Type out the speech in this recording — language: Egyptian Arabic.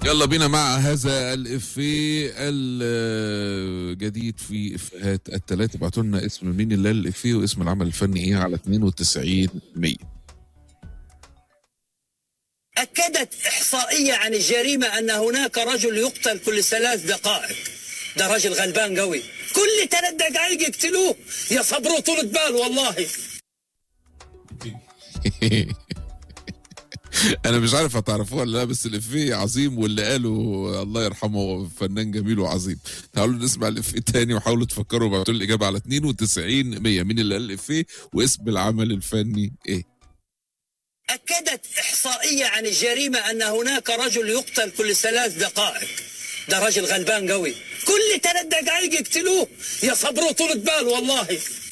يلا بينا مع هذا الإفيه الجديد في إفيهات التلاتة ابعتوا لنا اسم مين اللي قال الإفيه واسم العمل الفني إيه على 92 100 أكدت إحصائية عن الجريمة أن هناك رجل يقتل كل ثلاث دقائق ده راجل غلبان قوي كل ثلاث دقائق يقتلوه يا صبروا طولة بال والله انا مش عارف هتعرفوه ولا لا بس الافيه عظيم واللي قاله الله يرحمه فنان جميل وعظيم تعالوا نسمع الافيه تاني وحاولوا تفكروا وابعتوا لي الاجابه على 92 100 مين اللي قال الافيه واسم العمل الفني ايه أكدت إحصائية عن الجريمة أن هناك رجل يقتل كل ثلاث دقائق ده راجل غلبان قوي كل ثلاث دقائق يقتلوه يا صبروا طولة بال والله